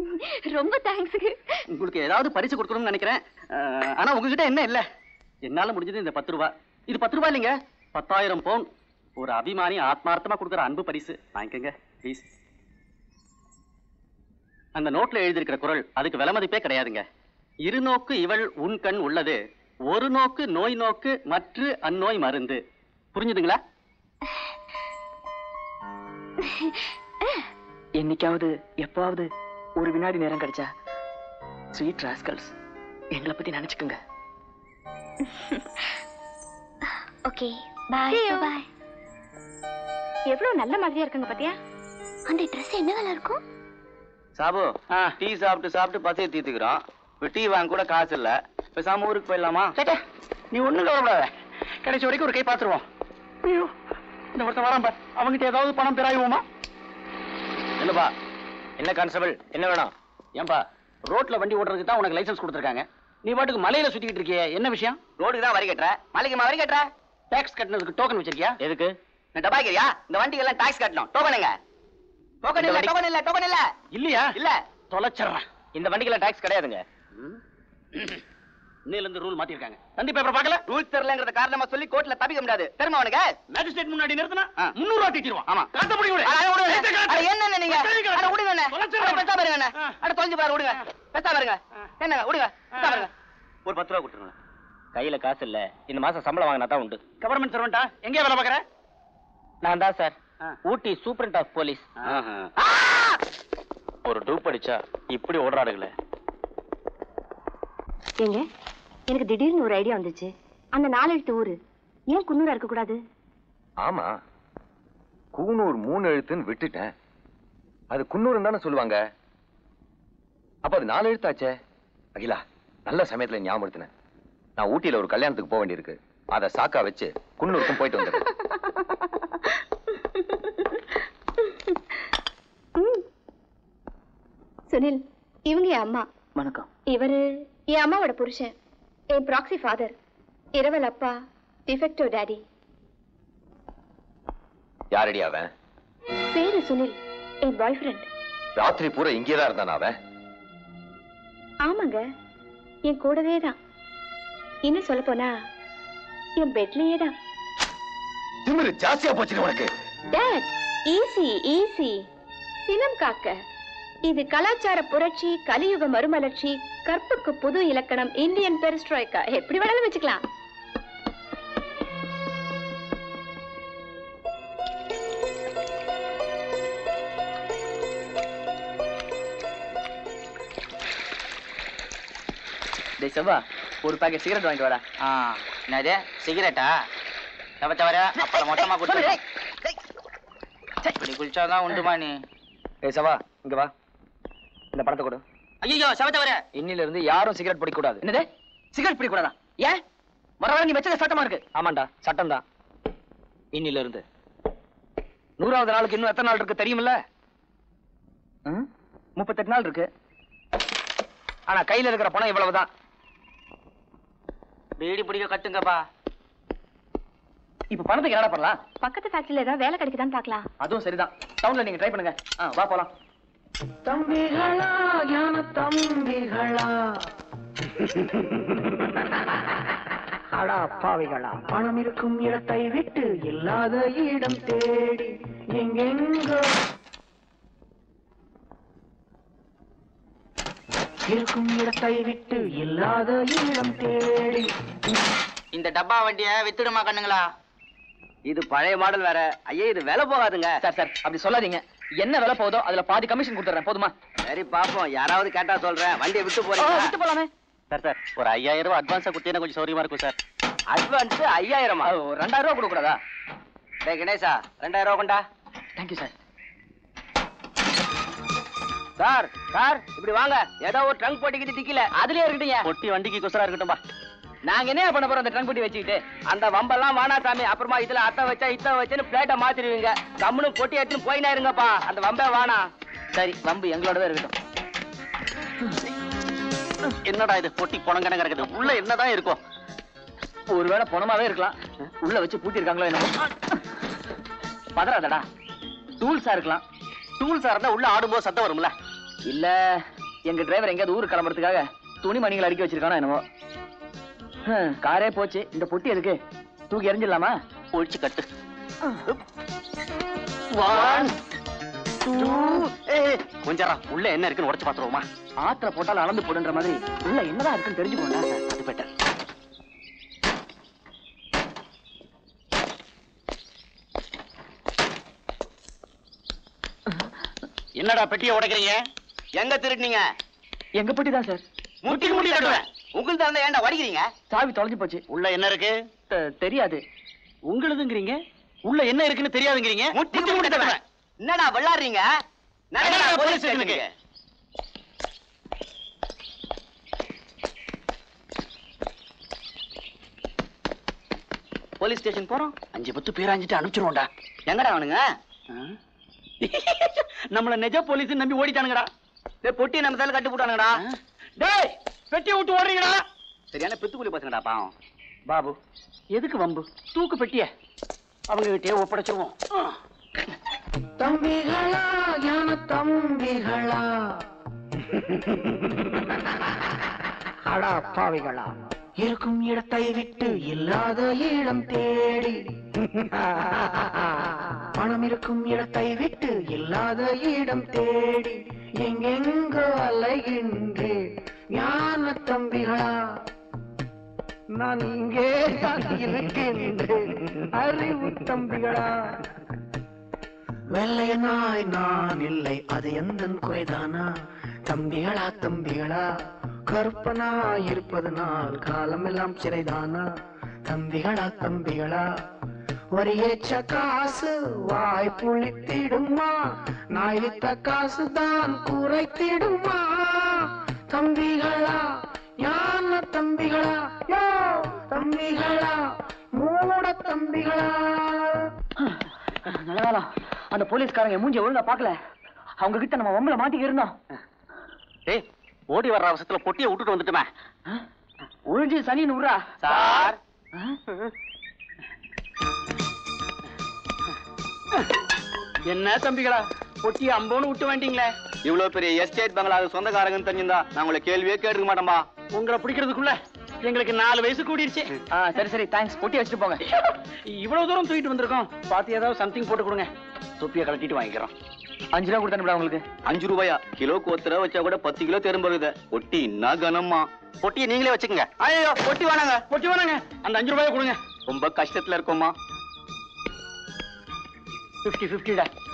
ரொம்ப தேங்க்ஸுங்க உங்களுக்கு ஏதாவது பரிசு கொடுக்கணும்னு நினைக்கிறேன் அஹ், ஆனா உங்ககிட்ட என்ன இல்ல என்னால முடிஞ்சது இந்த பத்து ரூபாய் இது பத்து ரூபாய் இல்லைங்க பத்தாயிரம் பவுன் ஒரு அபிமானி ஆத்மார்த்தமா கொடுக்குற அன்பு பரிசு வாங்கிக்கோங்க ப்ளீஸ் அந்த நோட்ல எழுதியிருக்கிற குரல் அதுக்கு விலை மதிப்பே கிடையாதுங்க இருநோக்கு இவள் உன் கண் உள்ளது ஒரு நோக்கு நோய் நோக்கு மற்ற அந்நோய் மருந்து புரிஞ்சுதுங்களா என்னைக்காவது எப்பாவது ஒரு வினாடி நேரம் கிடைச்சா ஸ்வீட் ராஸ்கல்ஸ் எங்களை பத்தி நினைச்சுக்குங்க ஓகே பாய் பாய் எவ்வளவு நல்ல மாதிரியா இருக்குங்க பாத்தியா அந்த Dress என்ன விலை இருக்கும் சாபு டீ சாப்பிட்டு சாப்பிட்டு பசியை தீர்த்துக்கிறோம் இப்போ டீ வாங்க கூட காசு இல்ல பேசாம ஊருக்கு போயிடலாமா சேட்டா நீ ஒண்ணும் கவலைப்படாத கடைசி வரைக்கும் ஒரு கை பாத்துருவோம் ஐயோ இந்த ஒருத்தன் வரான் பார் அவங்கிட்ட ஏதாவது பணம் பெறாயுவோமா என்னப்பா என்ன கான்ஸ்டபிள் என்ன வேணும் ஏன்பா ரோட்ல வண்டி ஓட்டுறதுக்கு தான் உனக்கு லைசென்ஸ் கொடுத்துருக்காங்க நீ பாட்டுக்கு மலையில சுத்திக்கிட்டு இருக்கியே என்ன விஷயம் ரோடுக்கு தான் வரி கட்டுற மலைக்குமா வரி கட்டுற டாக்ஸ் கட்டினதுக்கு டோக்கன் வச்சிருக்கியா எதுக்கு நான் டபாய்க்கிறியா இந்த வண்டிக்கு எல்லாம் டாக்ஸ் கட்டணும் டோக்கன் எங்க டோக்கன் இல்ல டோக்கன் இல்ல டோக்கன் இல்ல இல்லையா இல்ல தொலைச்சிடுறேன் இந்த வண்டிக்கெல்லாம் டாக்ஸ் கிடையாதுங்க இன்னையில இருந்து ரூல் மாத்திருக்காங்க தந்தி பேப்பர் பார்க்கல ரூல்ஸ் தெரியலங்கிறத காரணமா சொல்லி கோர்ட்ல தப்பிக்க முடியாது தெரியுமா அவனுக்கு மேஜிஸ்ட்ரேட் முன்னாடி நிறுத்தினா முன்னூறு ரூபா தீச்சிருவான் ஆமா. காட்ட முடியும் அட, அட, விடுங்க. அட, என்னண்ணே நீங்க? அட, விடுங்க அண்ணே. அட, பேசாம இருங்க அண்ணே. அட, தொலைஞ்சு பாரு, விடுங்க. பேசாம இருங்க. என்னங்க, விடுங்க. பேசாம இருங்க. ஒரு பத்து ரூபா கொடுத்துருங்க கையில காசு இல்ல இந்த மாசம் சம்பளம் வாங்கினா தான் உண்டு கவர்மெண்ட் சர்வெண்டா எங்கே வேலை பார்க்கற நான் தான் சார் ஆ. ஊட்டி சூப்பரண்ட் ஆஃப் போலீஸ் ஒரு டூப் அடிச்சா இப்படி ஓடுறாடுங்களே ஏங்க எனக்கு திடீர்னு ஒரு ஐடியா வந்துச்சு அந்த நாலெழுத்து ஊரு ஏன் குன்னூரா இருக்க கூடாது ஆமா கூனூர் மூணு எழுத்துன்னு விட்டுட்டேன் அது குன்னூர் தானே சொல்லுவாங்க அப்ப அது நாலு எழுத்தாச்சே அகிலா நல்ல சமயத்துல ஞாபகப்படுத்தினேன் நான் ஊட்டியில ஒரு கல்யாணத்துக்கு போக வேண்டியிருக்கு அதை சாக்கா வச்சு குன்னூருக்கும் போயிட்டு வந்துடுறேன் சுனில் இவங்க என் அம்மா வணக்கம் இவரு என் அம்மாவோட புருஷன் என் ப்ராக்ஸி ஃபாதர் இரவல் அப்பா டிஃபெக்டோ டாடி யாரடி அவன் பேரு சுனில் என் பாய் ஃப்ரெண்ட் ராத்திரி பூரா இங்கேதான் இருந்தான் அவன் ஆமாங்க என் கூடவே தான் இன்னும் சொல்ல போனா என் பெட்லயே தான் திமிரு ஜாஸ்தியா போச்சு உனக்கு டேட் ஈஸி ஈஸி சினம் காக்க இது கலாச்சார புரட்சி கலியுக மறுமலர்ச்சி கற்புக்கு புது இலக்கணம் இந்தியன் பெருஸ்ட்ராய்க்கா எப்படி வேணாலும் வச்சுக்கலாம் டேய் செவ்வா ஒரு பாக்கெட் சிகரெட் வாங்கிட்டு வரா ஆ என்னது சிகரெட்டா தவ தவற அப்புறம் மொத்தமா கொடுத்து இப்படி குளிச்சாதான் உண்டுமா நீ டேய் செவ்வா இங்க வா இந்த பணத்தை கொடு ஐயோ சவ தவற இன்னில இருந்து யாரும் சிகரெட் பிடிக்க கூடாது என்னது சிகரெட் பிடிக்க கூடாதா ஏன் வர வர நீ வச்சது சட்டமா இருக்கு ஆமாண்டா சட்டம் தான் இன்னில இருந்து நூறாவது நாளுக்கு இன்னும் எத்தனை நாள் இருக்கு தெரியுமில்ல ம்? முப்பத்தெட்டு நாள் இருக்கு ஆனா கையில இருக்கிற பணம் இவ்வளவுதான் பீடி பிடிக்க கத்துங்கப்பா இப்ப பணத்துக்கு என்னடா பண்ணலாம் பக்கத்து ஃபேக்டரியில ஏதாவது வேலை கிடைக்குதான்னு பார்க்கலாம் அதுவும் சரிதான் டவுன்ல நீங்க ட்ரை பண்ணுங்க ஆ வா போலாம் தம்பிகளா ஞான தம்பிகளா அடா பாவிகளா பணம் இருக்கும் இடத்தை விட்டு இல்லாத இடம் தேடி எங்கெங்கோ இருக்கும் இடத்தை விட்டு இல்லாத இடம் தேடி இந்த டப்பா வண்டிய வித்துடுமா கண்ணுங்களா இது பழைய மாடல் வேற ஐயா இது விலை போகாதுங்க சார் சார் அப்படி சொல்லாதீங்க என்ன விலை போதோ அதுல பாதி கமிஷன் கொடுத்துறேன் போதுமா சரி பாப்போம் யாராவது கேட்டா சொல்றேன் வண்டியை விட்டு ஓ, போறீங்க விட்டு போலாமே சார் சார் ஒரு ஐயாயிரம் ரூபாய் அட்வான்ஸா கொடுத்தீங்கன்னா கொஞ்சம் சௌரியமா இருக்கும் சார் அட்வான்ஸ் ஐயாயிரமா அது ஒரு ரெண்டாயிரம் ரூபா கொடுக்க கூடாதா டேய் கணேசா ரெண்டாயிரம் ரூபா கொண்டா தேங்க்யூ சார் சார் சார் இப்படி வாங்க ஏதோ ஒரு ட்ரங்க் போட்டிக்கிட்டு டிக்கல அதுலயே இருக்கட்டும் பொட்டி வண்டிக்கு குசரா இருக்கட்டும்பா நாங்க என்ன பண்ண போறோம் அந்த ட்ரங்க் பொட்டி வச்சுக்கிட்டு அந்த வம்பெல்லாம் வானா சாமி அப்புறமா இதுல அத்தை வச்சா இத்த வச்சுன்னு பிளேட்டை மாத்திடுவீங்க கம்முனு பொட்டி எடுத்துன்னு போயினா இருங்கப்பா அந்த வம்பே வானா சரி வம்பு எங்களோடவே இருக்கட்டும் என்னடா இது பொட்டி புணங்கன கிடக்குது உள்ள என்னதான் இருக்கும் ஒருவேளை பணமாவே இருக்கலாம் உள்ள வச்சு பூட்டி இருக்காங்களோ என்னமோ பதறாதடா டூல்ஸா இருக்கலாம் டூல்ஸா இருந்தா உள்ள ஆடும்போது சத்தம் வரும்ல இல்ல எங்க டிரைவர் எங்கேயாவது ஊருக்கு கிளம்புறதுக்காக துணி மணிகள் அடுக்கி வச்சிருக்கானோ என்னமோ ஹம், காரே போச்சு இந்த பொட்டி எதுக்கு தூக்கி எறிஞ்சிடலாமா ஒழிச்சு கட்டு One, two. கொஞ்சரா உள்ள என்ன இருக்குன்னு உடச்சு பாத்துருவோமா ஆத்துல போட்டாலும் அளந்து போடுன்ற மாதிரி உள்ள என்னதான் இருக்குன்னு தெரிஞ்சுக்கோங்க அது பெட்டர் என்னடா பெட்டியை உடைக்கிறீங்க எங்க திருட்டுனீங்க எங்க பொட்டி தான் சார் முட்டி முட்டி கட்டுவேன் உங்களுக்கு தான் ஏன்டா வடிக்கிறீங்க சாவி தொலைஞ்சு போச்சு உள்ள என்ன இருக்கு தெ- தெரியாது உங்களுதுங்கிறீங்க உள்ள என்ன இருக்குன்னு தெரியாதுங்கிறீங்க முட்டி முட்டி கட்டுவேன் என்னடா விளையாடுறீங்க நடடா நடடா போலீஸ் போலீஸ் ஸ்டேஷனுக்கு போலீஸ் ஸ்டேஷன் போறோம் அஞ்சு பத்து பேராஞ்சிட்டு அனுப்பிச்சிருவோம்டா எங்கடா அவனுங்க நம்மள நிஜ போலீஸ் நம்பி ஓடிட்டானுங்கடா டேய் பொட்டி நம்ம தலை கட்டி போட்டானுங்கடா டேய் பெட்டியை விட்டு ஓடுறீங்கடா சரியான பித்துக்குழி பசங்கடா பாவம் பாபு எதுக்கு வம்பு தூக்கு பெட்டிய அவங்க கிட்டே ஒப்படைச்சிருவோம் தம்பிகளா ஞான தம்பிகளா அடா பாவிகளா இருக்கும் இடத்தை விட்டு இல்லாத இடம் தேடி பணம் இருக்கும் இடத்தை விட்டு இல்லாத இடம் தேடி எங்கெங்கோ அலைகின்றேன் ஞான தம்பிகளா நான் இங்கே தான் இருக்கின்றேன் அறிவு தம்பிகளா வெள்ளையனாய் நான் இல்லை அது எந்த குறைதானா தம்பிகளா தம்பிகளா கற்பனாய் இருப்பது நாள் காலமெல்லாம் சிறைதானா தம்பிகளா தம்பிகளா ஒரு ஏச்ச காசு வாய் புளித்திடுமா நாய் வித்த காசு தான் குறைத்திடுமா தம்பிகளா ஞான தம்பிகளா யோ தம்பிகளா மூட தம்பிகளா நல்ல காலம் அந்த போலீஸ்காரங்க மூஞ்சி ஒழுங்கா பார்க்கல அவங்க கிட்ட நம்ம வம்பல மாட்டிக்க இருந்தோம் டேய் ஓடி வர்ற அவசரத்துல பொட்டியை விட்டுட்டு வந்துட்டுமே ஒழிஞ்சு சனி நூறா சார் என்ன தம்பிகளா பொட்டியை அம்போன்னு விட்டு வேண்டீங்களே இவ்வளவு பெரிய எஸ்டேட் பங்களாவுக்கு சொந்தக்காரங்கன்னு தெரிஞ்சிருந்தா நான் உங்களை கேள்வியே கேட்டுக்க மாட்டேன்பா உங்களை பிடிக்கிறதுக்குள்ள எங்களுக்கு நாலு வயசு கூடிருச்சு ஆ சரி சரி தேங்க்ஸ் பொட்டி வச்சுட்டு போங்க இவ்வளவு தூரம் தூக்கிட்டு வந்திருக்கோம் பார்த்து ஏதாவது சம்திங் போட்டு கொடுங்க தொப்பியை கழட்டிட்டு வாங்கிக்கிறோம் அஞ்சு ரூபா கொடுத்தா உங்களுக்கு அஞ்சு ரூபாயா கிலோக்கு ஒருத்தர வச்சா கூட பத்து கிலோ தெரும்புறது ஒட்டி என்ன கனம்மா பொட்டியை நீங்களே வச்சுக்கோங்க ஐயோ ஒட்டி வேணாங்க பொட்டி வேணாங்க அந்த அஞ்சு ரூபாயை கொடுங்க ரொம்ப கஷ்டத்துல இருக்கோம்மா பிப்டி பிப்டிடா